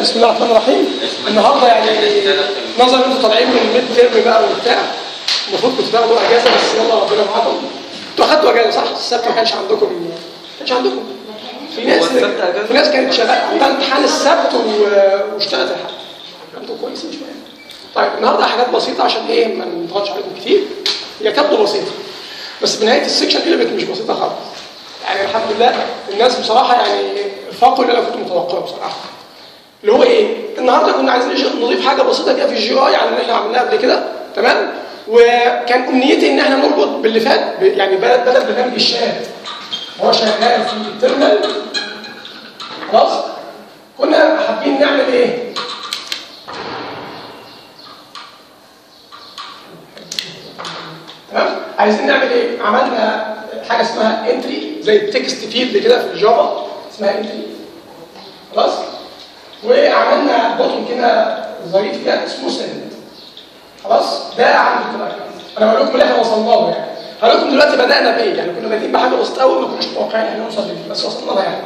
بسم الله الرحمن الرحيم النهارده يعني نظرا ان انتوا طالعين من الميد تيرم بقى وبتاع المفروض كنتوا تاخدوا اجازه بس يلا ربنا معاكم انتوا اخدتوا اجازه صح؟ السبت ما كانش عندكم ما كانش عندكم في ناس في ناس كانت شغاله عندها امتحان السبت و- واشتغلت الحد انتوا كويسين شويه طيب النهارده حاجات بسيطه عشان ايه ما نضغطش عليكم كتير هي تبدو بسيطه بس بنهايه السكشن قلبت مش بسيطه خالص يعني الحمد لله الناس بصراحه يعني فاقوا اللي انا كنت متوقعه بصراحه اللي هو ايه؟ النهارده كنا عايزين نش- نضيف حاجه بسيطه كده في الجي اي عن اللي احنا عملناها قبل كده تمام؟ وكان امنيتي ان احنا نربط باللي فات ب- يعني بدل بدل برنامج الشات هو شغال في الترمينال خلاص؟ كنا حابين نعمل ايه؟ تمام؟ عايزين نعمل ايه؟ عملنا حاجه اسمها انتري زي التكست فيلد كده في الجافا اسمها انتري خلاص؟ وعملنا بوتن كده ظريف كده اسمه سند خلاص ده عندي الكلاينت انا بقول لكم اللي احنا وصلنا له يعني هقول لكم دلوقتي بدانا بايه يعني كنا بادئين بحاجه بسيطه قوي ما كناش متوقعين ان نوصل ليه بس وصلنا لها يعني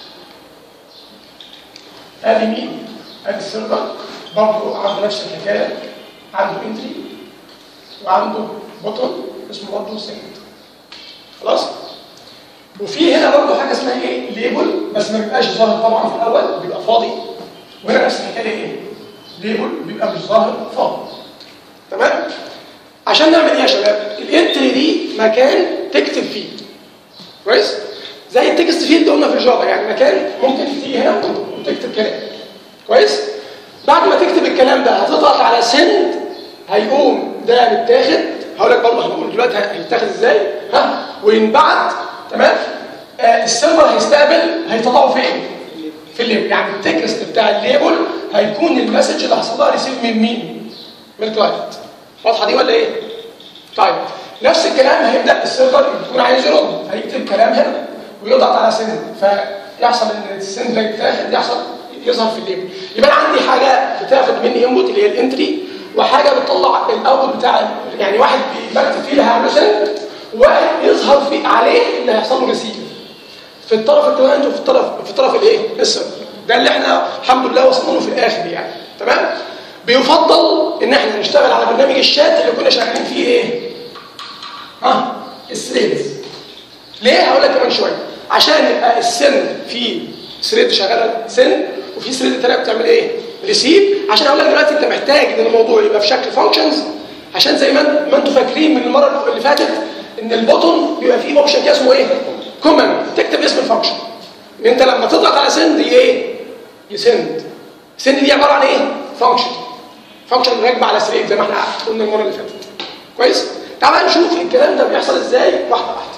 ادي مين؟ ادي السيرفر برضه عنده نفس الحكايه عنده انتري وعنده بوتن اسمه برضه سند خلاص؟ وفي هنا برضه حاجه اسمها ايه؟ ليبل بس ما بيبقاش ظاهر طبعا في الاول بيبقى فاضي وهنا نفس الحكايه ايه؟ ليبل بيبقى مش ظاهر فاضي تمام؟ عشان نعمل ايه يا شباب؟ الانتري دي مكان تكتب فيه كويس؟ زي التكست فيلد قلنا في الجافا يعني مكان ممكن تيجي هنا وتكتب كلام كويس؟ بعد ما تكتب الكلام ده هتضغط على سند هيقوم ده متاخد هقول لك برضه هنقول دلوقتي هيتاخد ازاي ها وينبعت تمام آه السيرفر هيستقبل هيطلعه فين؟ في الليبل يعني التكست بتاع الليبل هيكون المسج اللي حصل لها ريسيف من مين؟ من الكلاينت واضحه دي ولا ايه؟ طيب نفس الكلام هيبدا السيرفر يكون عايز يرد هيكتب كلام هنا ويضغط على سند فيحصل ان السند ده يتاخد يحصل يظهر في الليبل يبقى انا عندي حاجه بتاخد مني انبوت اللي هي الانتري وحاجه بتطلع الاوتبوت بتاع يعني واحد بكتب فيه اللي هعمله سند وواحد يظهر في عليه اللي هيحصل له ريسيف في الطرف الكلاينت وفي الطرف في الطرف الايه؟ السيرفر ده اللي احنا الحمد لله وصلنا له في الاخر يعني تمام؟ بيفضل ان احنا نشتغل على برنامج الشات اللي كنا شغالين فيه ايه؟ ها؟ الثريدز ليه؟ هقول لك كمان شويه عشان يبقى السن في ثريد شغاله سن وفي ثريد تانيه بتعمل ايه؟ ريسيف عشان اقول لك دلوقتي انت محتاج ان الموضوع يبقى في شكل فانكشنز عشان زي ما انت- ما انتوا فاكرين من المره اللي فاتت ان البوتون بيبقى فيه اوبشن كده اسمه ايه؟ كوماند تكتب اسم الفانكشن ان انت لما تضغط على سند ايه؟ يسند سند دي عباره عن ايه؟ فانكشن فانكشن راكبه على ثريد زي ما احنا قلنا المره اللي فاتت كويس؟ تعال نشوف الكلام ده بيحصل ازاي واحده واحده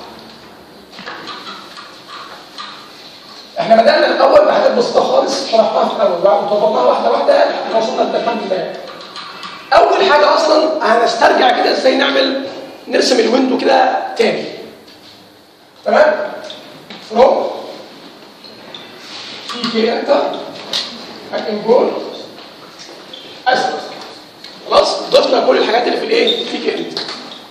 احنا بدأنا الأول بحاجات بسيطة خالص شرحناها في الأول بقى وطبقناها واحدة واحدة لحد ما وصلنا لده الحمد لله. أول حاجة أصلا هنسترجع كده ازاي نعمل نرسم الويندو كده تاني. تمام؟ فروم في كي انتر هنقول اسود خلاص ضفنا كل الحاجات اللي في الايه؟ في كي انتر.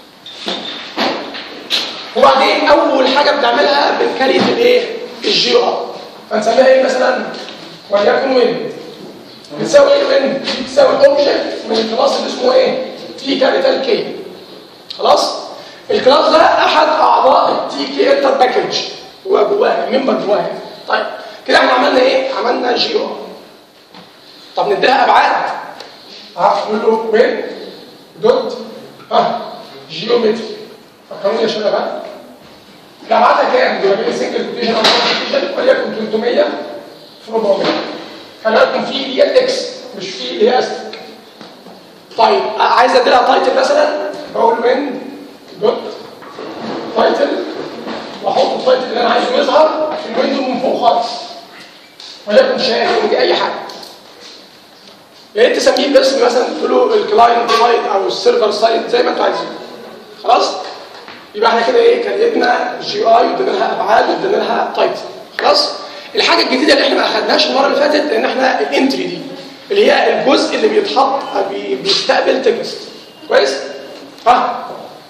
وبعدين اول حاجه بنعملها بنكريت الايه الجي ار فنسميها ايه مثلا وليكن وين بتساوي ايه وين بتساوي اوبجكت من الكلاس اللي اسمه ايه تي كابيتال كي خلاص الكلاس ده احد اعضاء التي كي انتر باكج هو جواها ممبر جواها طيب كده احنا عملنا ايه عملنا جي ار طب نديها ابعاد هقول له وين دوت ها جيومتري فكروني يا شباب ها جمعتها كام؟ بما بين سنجل كوتيشن او كوتيشن وليكن 300 في 400 خلي بالكم في اللي هي اكس مش في اللي هي استك طيب عايز ادي لها تايتل مثلا بقول وين دوت تايتل واحط التايتل اللي انا عايزه يظهر في الويندو من فوق خالص وليكن شاهد دي اي حاجه يا ريت تسميه باسم مثلا تقول له الكلاينت سايد او السيرفر سايد زي ما انتوا عايزين خلاص يبقى احنا كده ايه كريتنا جي اي وادينا لها ابعاد وادينا لها تايتل خلاص الحاجه الجديده اللي احنا ما اخدناش المره اللي فاتت ان احنا الانتري دي اللي هي الجزء اللي بيتحط بي- بيستقبل تكست كويس ها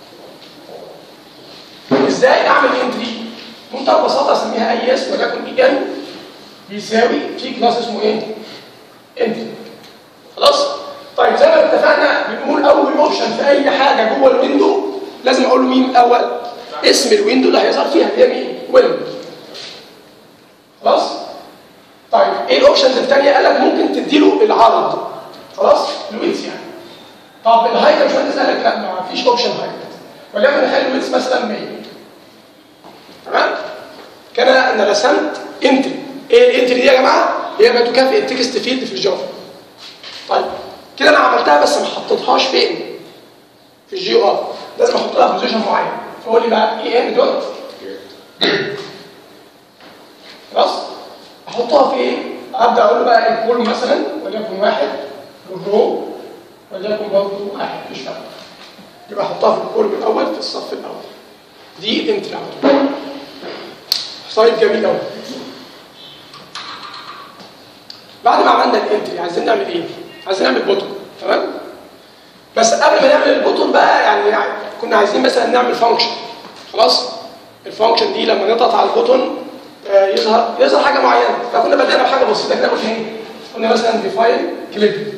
ازاي اعمل انتري بمنتهى البساطه اسميها اي اس ولكن اي ان بيساوي في كلاس اسمه ايه اي حاجه جوه الويندو لازم اقول له مين الاول اسم الويندو اللي هيظهر فيها اللي هي مين ويندو خلاص طيب ايه الاوبشنز الثانيه قال لك ممكن تديله العرض خلاص الويتس يعني طب الهايت مش مهندس قال لك لا ما فيش اوبشن هايت ولكن نخلي الويتس مثلا 100 تمام كده انا رسمت انتري ايه الانتري دي يا جماعه هي ما تكافئ التكست فيلد في الجافا طيب كده انا عملتها بس ما حطيتهاش فين في الجي او ار لازم احط لها بوزيشن معين فقول لي بقى اي ام دوت خلاص احطها في ايه ابدا اقول له بقى الكول مثلا وليكن واحد والرو وليكن برضه واحد مش فارقه يبقى احطها في الكول الاول في الصف الاول دي الانتري على طول سلايد جميل قوي بعد ما عملنا الانتري عايزين نعمل ايه عايزين نعمل بوتون تمام بس قبل ما نعمل البوتون بقى يعني, يعني كنا عايزين مثلا نعمل فانكشن خلاص الفانكشن دي لما نضغط على البوتون آه يظهر يظهر حاجه معينه فكنا بدانا بحاجه بسيطه كده قلنا ايه قلنا مثلا ديفاين كليب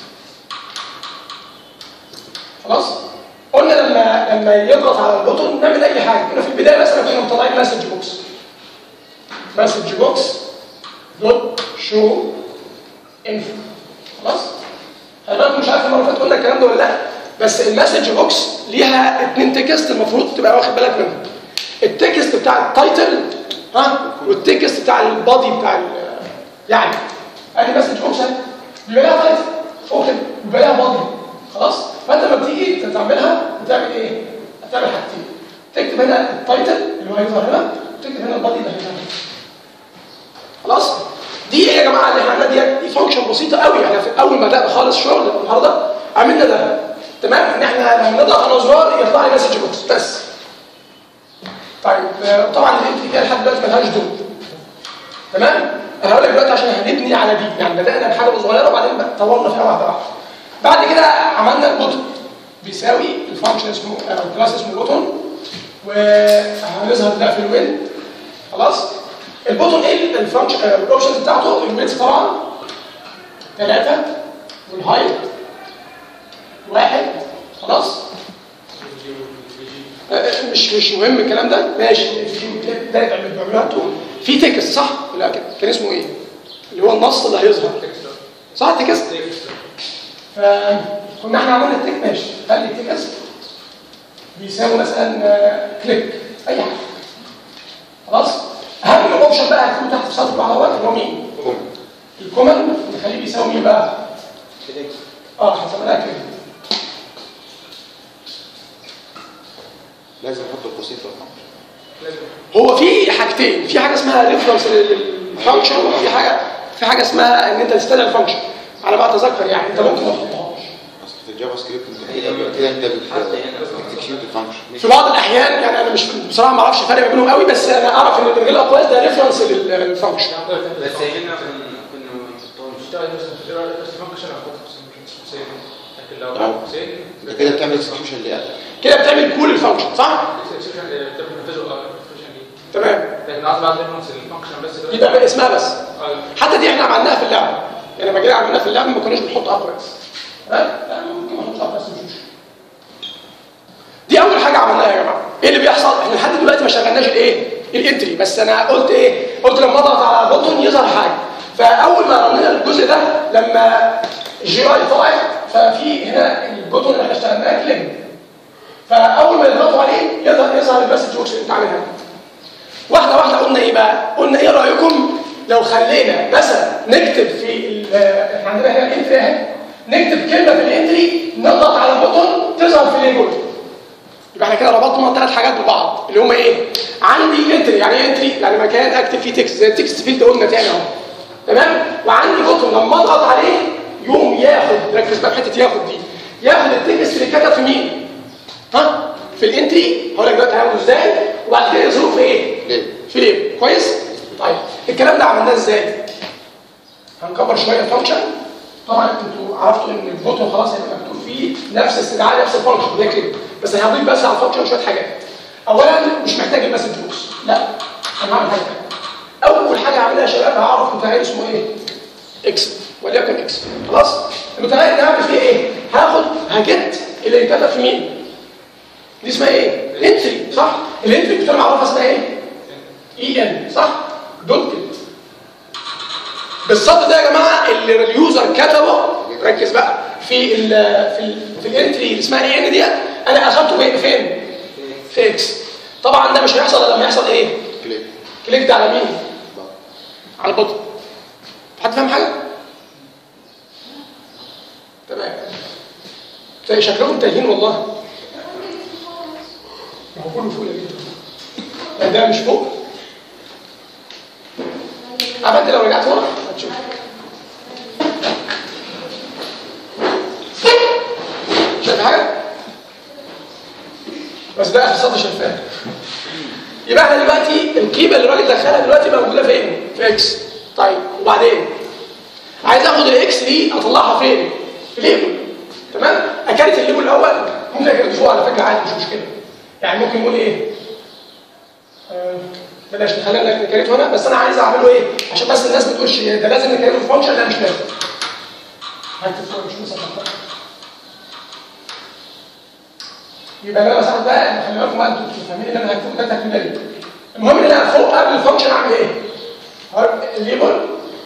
خلاص قلنا لما لما يضغط على البوتون نعمل اي حاجه كنا في البدايه مثلا كنا مطلعين مسج بوكس مسج بوكس دوت شو انفو خلاص حضرتك مش عارف المره اللي فاتت قلنا الكلام ده ولا لا بس المسج بوكس ليها اتنين تكست المفروض تبقى واخد بالك منهم التكست بتاع التايتل ها والتكست بتاع البادي بتاع يعني ادي مسج بوكس بيبقى لها تايتل اوكي بيبقى لها بادي خلاص فانت لما بتيجي تعملها بتعمل ايه؟ هتعمل حاجتين تكتب هنا التايتل اللي هو هيظهر هنا وتكتب هنا البادي اللي هيظهر هنا خلاص دي ايه يا جماعه اللي احنا عملنا دي فانكشن بسيطه قوي احنا في اول ما بدانا خالص شغل النهارده عملنا ده تمام ان احنا لما نضغط على زرار يطلع لي مسج بوكس بس طيب طبعا الانتري دي لحد دلوقتي ملهاش دور تمام انا هقول لك دلوقتي عشان هنبني على دي يعني بدانا بحاجه صغيره وبعدين طورنا فيها واحده واحده بعد كده عملنا البوتون بيساوي الفانكشن اسمه او الكلاس اسمه بوتون وهنظهر ده في الويند خلاص البوتون ايه الفانكشن الاوبشنز بتاعته الويدث طبعا ثلاثة والهايت واحد خلاص مش مش مهم الكلام ده ماشي ده اللي بيعملوها انتوا في تكست صح لا كده كان اسمه ايه اللي هو النص اللي هيظهر صح تكست فكنا احنا عملنا التك ماشي خلي التكست بيساوي مثلا كليك اي حاجه خلاص اهم اوبشن بقى هيكون تحت في سطر المعلومات اللي هو مين الكومن نخليه بيساوي مين بقى اه هنسميها كده لازم احط القوسين في الخمر هو في حاجتين في حاجه اسمها ريفرنس للفانكشن وفي حاجه في حاجه اسمها ان انت تستدعي الفانكشن على ما اتذكر يعني انت ممكن ما تحطهاش اصل في الجافا سكريبت انت كده كده انت بتكتشف الفانكشن في بعض الاحيان يعني انا مش بصراحه ما اعرفش الفرق بينهم قوي بس انا اعرف ان الرجال الاقواس ده ريفرنس للفانكشن بس هنا كنا ما نحطهمش اشتغل بس ايه رايك بس فانكشن على فكره مش حسين لكن لو نعم. حسين انت كده بتعمل اكسكيوشن لاخر كده بتعمل كول الفانكشن صح بتعمل نفذه الفانكشن دي تمام لكن عايز بعد ريفرنس الفانكشن بس دي بقى اسمها بس آه. حتى دي احنا عملناها في اللعبه يعني لما جينا عملناها في اللعبه ما كناش بنحط اقواس لا ممكن ما نحطش اقواس مش مشكله دي اول حاجه عملناها يا جماعه ايه اللي بيحصل احنا لحد دلوقتي ما شغلناش الايه الانتري بس انا قلت ايه قلت لما اضغط على بوتون يظهر حاجه فاول ما رنينا الجزء ده لما الجي اي طلعت ففي هنا البوتون اللي احنا اشتغلناه كليك فاول ما يضغطوا عليه يظهر يظهر المسج بوكس اللي انت عاملها واحده واحده قلنا ايه بقى قلنا ايه رايكم لو خلينا مثلا نكتب في ال- احنا عندنا هنا الانتري اهي نكتب كلمه في الانتري نضغط على بوتون تظهر في الليبل يبقى احنا كده ربطنا ثلاث حاجات ببعض اللي هم ايه عندي انتري يعني ايه انتري يعني مكان اكتب فيه تكست زي التكست فيلد قلنا تاني اهو تمام وعندي بوتون لما اضغط عليه يقوم ياخد ركز بقى في حته ياخد دي ياخد التكست اللي اتكتب في مين ها في الانتري هقول لك دلوقتي هعمله ازاي وبعد كده يظهر في ايه ليه؟ في ليبل كويس طيب الكلام ده عملناه ازاي هنكبر شويه الفانكشن طبعا انتوا عرفتوا ان البوتون خلاص هيبقى مكتوب فيه نفس استدعاء نفس الفانكشن ده كده بس هضيف بس على الفانكشن شويه حاجات اولا مش محتاج المسج بوكس لا انا هعمل حاجه تانية. اول حاجه هعملها يا شباب هعرف متغير اسمه ايه اكس وليكن اكس خلاص المتغير ده هعمل فيه ايه هاخد هجت اللي يتكتب في مين دي اسمها ايه انتري صح الانتري كنت انا معرفها اسمها ايه اي ان صح دوت كده بالسطر ده يا جماعه اللي اليوزر كتبه ركز بقى في ال في ال في الانتري اللي اسمها اي ان ديت انا اخدته فين فين في اكس طبعا ده مش هيحصل الا لما يحصل ايه كليك كليك ده على مين على البطن حد فاهم حاجه تمام زي شكلهم تايهين والله ما هو كله فوق يا جدع لا ده مش فوق عارف انت لو رجعت ورا هتشوف شايف حاجه بس ده في السطر شفاف يبقى احنا دلوقتي القيمه اللي الراجل دخلها دلوقتي موجوده فين في اكس طيب وبعدين عايز اخد الاكس دي اطلعها فين في ليبل تمام اكلت الليبل الاول ممكن اكلت فوق على فكره عادي مش مشكله يعني ممكن نقول ايه آه، بلاش نخلينا نكريته هنا بس انا عايز اعمله ايه عشان بس الناس ما تقولش إيه، ده لازم نكريته في فانكشن لا مش لازم هكتب فوق مش مثلا يبقى انا مثلا ده خلي بالكم بقى انتوا فاهمين ان انا هكتب ده تكمله المهم ان انا فوق قبل الفانكشن اعمل ايه؟ هقول الليبل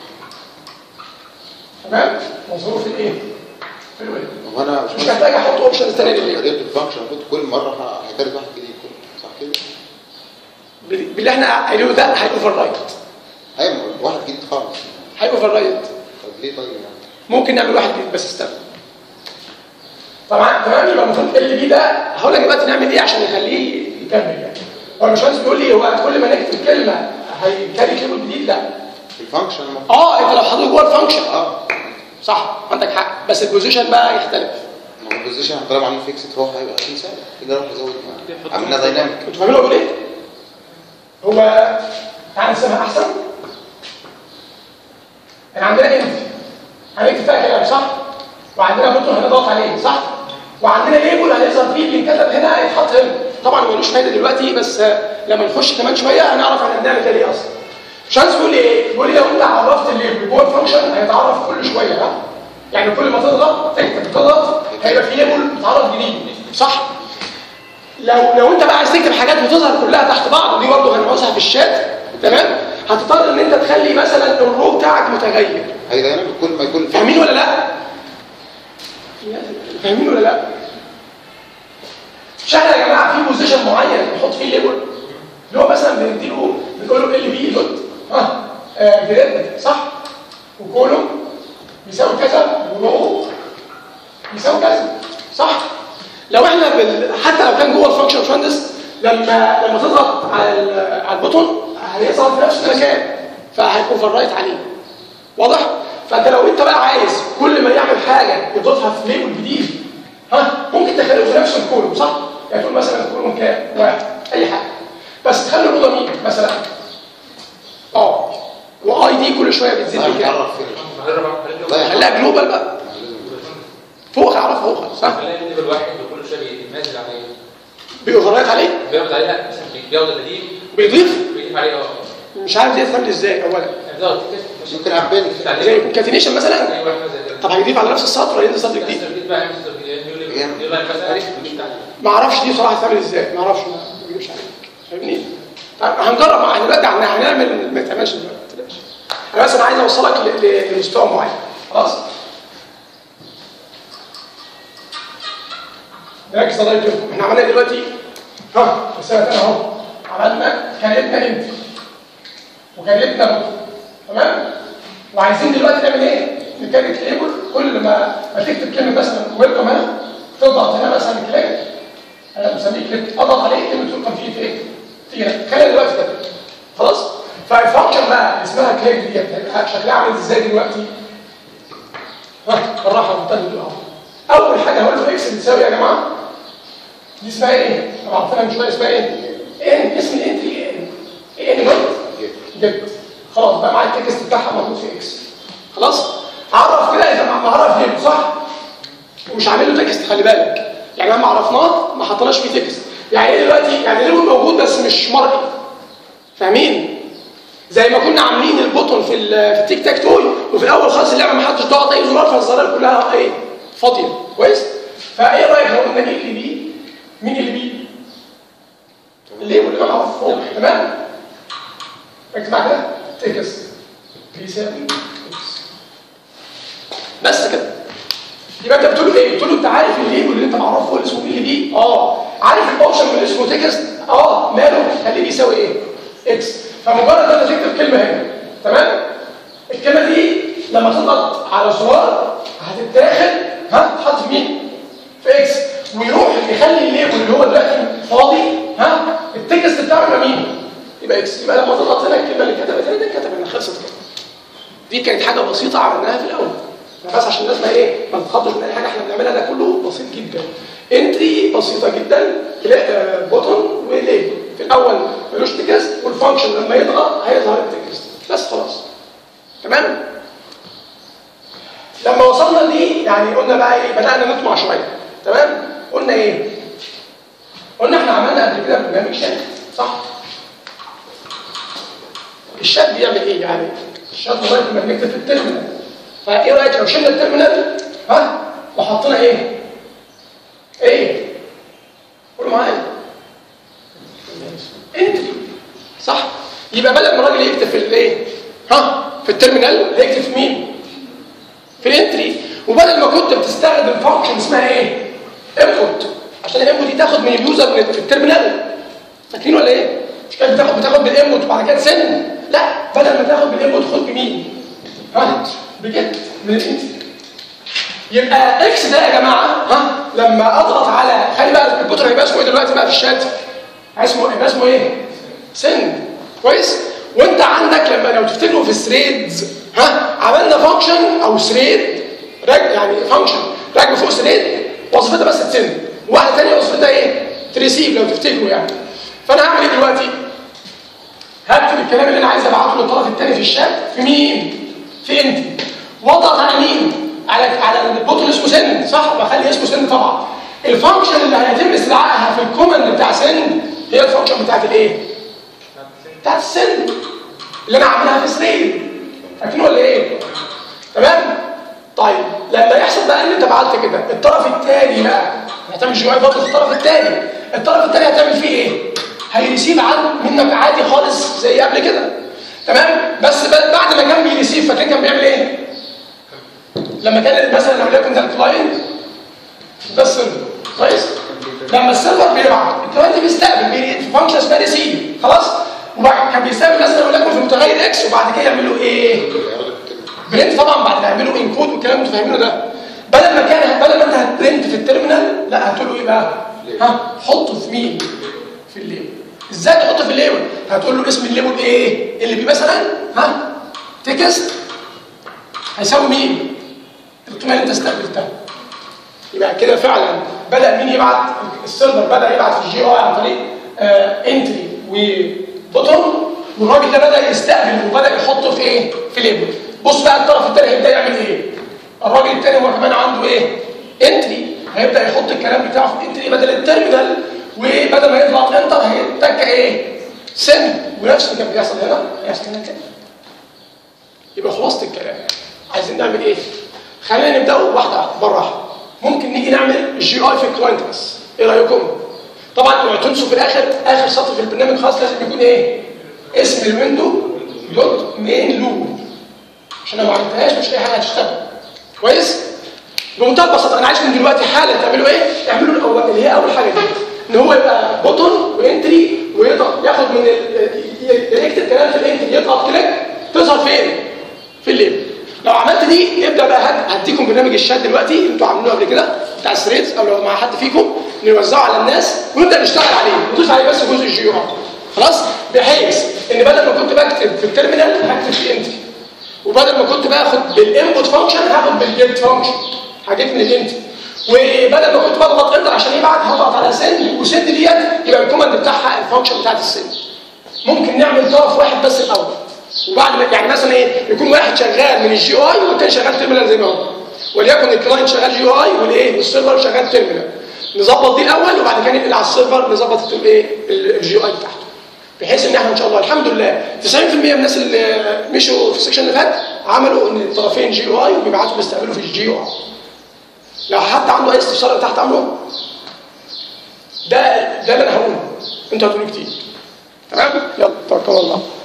تمام مظهور في الايه؟ في الويب هو انا مش محتاج احط اوبشنز ثانيه للليبل قريت الفانكشن كنت كل مره هكرر واحد جديد كله صح كده؟ بال- باللي احنا قايلينه ده هي اوفر رايت ايوه واحد جديد خالص هي اوفر رايت طب ليه طيب يعني؟ ممكن نعمل واحد جديد بس استنى طبعا تمام يبقى المفروض ال بي ده هقول لك دلوقتي نعمل ايه عشان نخليه يكمل يعني هو الباشمهندس بيقول لي هو كل ما نكتب كلمه هيكاري كلمه جديد لا الفانكشن المفروض اه انت لو حاطط جوه الفانكشن اه صح عندك حق بس البوزيشن بقى يختلف ما هو البوزيشن طالما عامل فيكس هو هيبقى مثال كده اروح ازود عملنا دايناميك انتوا فاهمين هو بيقول ايه؟ هو تعالى نسميها احسن احنا عندنا انت هنكتب فيها كلام صح؟ وعندنا بوتون هنضغط عليه صح؟ وعندنا ليبل هنظهر فيه اللي كتب هنا هيتحط هنا طبعا ملوش فايده دلوقتي بس آه، لما نخش كمان شويه هنعرف احنا بنعمل كده ليه اصلا شانس بيقول لي ايه؟ بيقول لي لو انت عرفت الليبل جوه الفانكشن هيتعرف كل شويه ها؟ يعني كل ما تضغط تكتب تضغط هيبقى في ليبل متعرف جديد صح؟ لو لو انت بقى عايز تكتب حاجات بتظهر كلها تحت بعض ودي برضه هنعوزها في الشات تمام هتضطر ان انت تخلي مثلا الرو بتاعك متغير هي دايناميك كل ما يكون فاهمين ولا لا فاهمين ولا لا مش احنا يا جماعه في بوزيشن معين نحط فيه ليبل اللي هو مثلا بنديله بنقول له ال بي دوت ها آه، جريد صح وكولوم بيساوي كذا ورو بيساوي كذا صح لو احنا بال... حتى لو كان جوه الفانكشن يا باشمهندس لما لما تضغط على ال- على البوتون هيظهر في نفس المكان فهيكون رايت عليه واضح فانت لو انت بقى عايز كل ما يعمل حاجه يضيفها في ليبل جديد ها ممكن تخليه في نفس الكولوم صح يعني تقول مثلا الكولوم كام واحد اي حاجه بس تخلي الاوضه مين مثلا اه واي دي كل شويه بتزيد بكام هنعرف فين هنجرب هنجرب لا يا خليها جلوبال بقى فوق اعرف فوق خالص صح خلينا الليفل واحد وكل شويه بينزل عليه بيوفرات عليه بياخد عليها مثلا بياخد القديم بيضيف بيضيف عليه اه مش عارف دي تعمل ازاي اولا بالظبط ممكن عباني زي كونكاتينيشن مثلا ايوه حاجه زي كده طب هيضيف على نفس السطر ولا ينزل سطر جديد نفس الجديد بقى نفس الجديد يقول لي يقول لك مثلا بيجيب عليه ما اعرفش دي بصراحه تعمل ازاي ما اعرفش ما بجيبش عليك فاهمني طيب هنجرب احنا دلوقتي هن- هنعمل ما تعملش دلوقتي ما تقلقش. انا بس انا عايز اوصلك ل- ل- لمستوى معين خلاص ركز الله يكرمكم احنا عملنا دلوقتي ها رساله تانية اهو عملنا كلمنا انت وكلمنا بكره تمام وعايزين دلوقتي نعمل ايه؟ نكريت ليبل كل ما ما تكتب كلمه مثلا ويلكم هنا تضغط هنا مثلا كليك انا بسميه كليك اضغط عليه كلمه ويلكم تيجي في ايه؟ تيجي هنا خلينا دلوقتي كده خلاص؟ فالفانكشن بقى اللي اسمها كليك ديت هيبقى شكلها عامل ازاي دلوقتي؟ ها بالراحه منتهى اهو اول حاجه هقول له اكس بتساوي يا جماعه دي اسمها ايه؟ طبعا عرفنا من شويه اسمها ايه؟ ان اسم الانتري ان ان جد جد خلاص بقى معايا التكست بتاعها موجود في اكس خلاص عرف كده انت معرف ليه صح ومش عامل له تكست خلي بالك يعني لما عرفناه ما حطيناش فيه تكست يعني ايه دلوقتي يعني ليه موجود بس مش مرئي فاهمين زي ما كنا عاملين البوتون في ال- في التيك تاك توي وفي الاول خالص اللعبه ما حدش ضغط اي زرار فالزرار كلها ايه فاضيه كويس فايه رايك لو قلنا ايه اللي بي مين اللي بي الليبل اللي معروف فوق تمام اكتب معايا كده تكس بيساوي اكس بس كده يبقى انت بتقول له ايه؟ بتقول له انت عارف الليبل اللي انت معرفه اللي اسمه اللي بي اه عارف الاوبشن اللي اسمه تكست اه ماله خليه بيساوي ايه؟ اكس فمجرد ما انت تكتب كلمه هنا تمام؟ الكلمه دي لما تضغط على زرار هتتاخد ها تحط في مين؟ في اكس ويروح يخلي الليبل اللي هو دلوقتي فاضي ها التكست بتاعه يبقى مين؟ يبقى اكس يبقى لما تضغط هنا الكلمه اللي كتبت هنا دي كتب هنا خلصت كده دي كانت حاجه بسيطه عملناها في الاول بس عشان الناس ما ايه ما تتخضش من اي حاجه احنا بنعملها ده كله بسيط جدا انتري بسيطه جدا بوتون وليبل في الاول ملوش تكست والفانكشن لما يضغط هيظهر التكست بس خلاص تمام لما وصلنا دي يعني قلنا بقى ايه بدانا نطمع شويه تمام قلنا ايه قلنا احنا عملنا قبل كده برنامج شات صح الشات بيعمل ايه يعني الشات لغايه ما بنكتب في التيرمينال فايه رايك لو شلنا التيرمينال ها وحطينا ايه ايه قولوا معايا انتري صح يبقى بدل ما الراجل يكتب في الايه ها في التيرمينال هيكتب في مين في الانتري وبدل ما كنت بتستخدم فانكشن اسمها ايه انبوت عشان الانبوت دي تاخد من اليوزر من في التيرمينال فاكرين ولا ايه مش كانت بتاخد بتاخد بالانبوت وبعد كده تسند لا بدل ما تاخد بالانبوت خد بمين ها بجد من الانتري يبقى اكس ده يا جماعه ها لما اضغط على خلي بقى البوتر هيبقى اسمه ايه دلوقتي بقى في الشات اسمه هيبقى اسمه ايه سند كويس وانت عندك لما لو تفتكروا في الثريدز ها عملنا فانكشن او ثريد راج يعني فانكشن راكبه فوق ثريد وظيفتها بس تسند واحده ثانيه وظيفتها ايه تريسيف لو تفتكروا يعني فانا هعمل ايه دلوقتي هكتب الكلام اللي انا عايز ابعته للطرف الثاني في الشات في مين في انت واضغط على مين على على البوتن اسمه سند صح بخلي اسمه سند طبعا الفانكشن اللي هيتم استدعائها في الكوماند بتاع سند هي الفانكشن بتاعت الايه بتاعت السند اللي انا عاملها في ثريد فاكرين ولا ايه تمام طيب لما يحصل بقى ان انت بعت كده الطرف الثاني بقى هتعمل جي اي برضه في الطرف الثاني الطرف الثاني هتعمل فيه ايه هيريسيف عن منك عادي خالص زي قبل كده تمام بس بعد ما كان بيريسيف فاكرين كان بيعمل ايه لما كان مثلا لو ليكن ده الكلاينت ده السيرفر كويس لما السيرفر بيبعت الكلاينت بيستقبل في فانكشن اسمها ريسيف خلاص وبعد كان بيستقبل مثلا لو ليكن في متغير اكس وبعد كده يعملوا ايه برنت طبعا بعد ما يعملوا انكود والكلام اللي انتوا فاهمينه ده بدل ما كان بدل ما انت هتبرنت في التيرمينال لا هتقول له ايه بقى ها حطه في مين في الليبل ازاي تحطه في الليبل هتقول له اسم الليبل ايه اللي بي مثلا ها تكست هيساوي مين القيمه اللي انت استقبلتها يبقى كده فعلا بدا مين يبعت السيرفر بدا يبعت في الجي او عن طريق آه انتري وبوتون والراجل ده بدا يستقبل وبدا يحطه في ايه في ليبل بص بقى الطرف الثاني هيبدا يعمل ايه الراجل الثاني هو كمان عنده ايه انتري هيبدا يحط الكلام بتاعه في الانتري بدل التيرمينال وبدل ما يضغط انتر هيتك ايه سند ونفس اللي كان بيحصل هنا هيحصل هنا كده يبقى خلاصه الكلام عايزين نعمل ايه خلينا نبداه واحده واحده مره واحده ممكن نيجي نعمل الجي اي في الكلاينت بس ايه رايكم طبعا اوعوا تنسوا في الاخر اخر سطر في البرنامج خلاص لازم يكون ايه اسم الويندو دوت مين لوب عشان لو ما عملتهاش مش اي حاجه هتشتغل كويس بمنتهى البساطه انا عايزكم دلوقتي حالا تعملوا ايه تعملوا الاول اللي هي اول حاجه دي ان هو يبقى بوتون وانتري ويضغط ياخد من يكتب كلام في الانتري يضغط كليك تظهر فين في الليبل لو عملت دي ابدا بقى هديكم برنامج الشات دلوقتي انتوا عاملينه قبل كده بتاع الثريدز او لو مع حد فيكم نوزعه على الناس ونبدا نشتغل عليه نضيف عليه بس جزء الجي او خلاص بحيث ان بدل ما كنت بكتب في التيرمينال هكتب في الانتري وبدل ما كنت باخد بالانبوت فانكشن هاخد بالجيت فانكشن هجيب من الانتري وبدل ما كنت بضغط انتر عشان يبعت هضغط على سند وسند ديت يبقى الكوماند بتاعها الفانكشن بتاعت السند ممكن نعمل طرف واحد بس الاول وبعد ما يعني مثلا ايه يكون واحد شغال من الجي اي والتاني شغال تيرمينال زي ما هو وليكن الكلاينت شغال جي اي والايه والسيرفر شغال تيرمينال نظبط دي الاول وبعد كده ننقل على السيرفر نظبط الايه الجي اي بتاعته بحيث ان احنا ان شاء الله الحمد لله 90% من الناس اللي مشوا في السكشن اللي فات عملوا ان الطرفين جي اي وبيبعتوا بيستقبلوا في الجي اي لو حد عنده اي استفسار تحت امره ده ده اللي انا هقوله انتوا هتقولوا كتير تمام يلا توكل على الله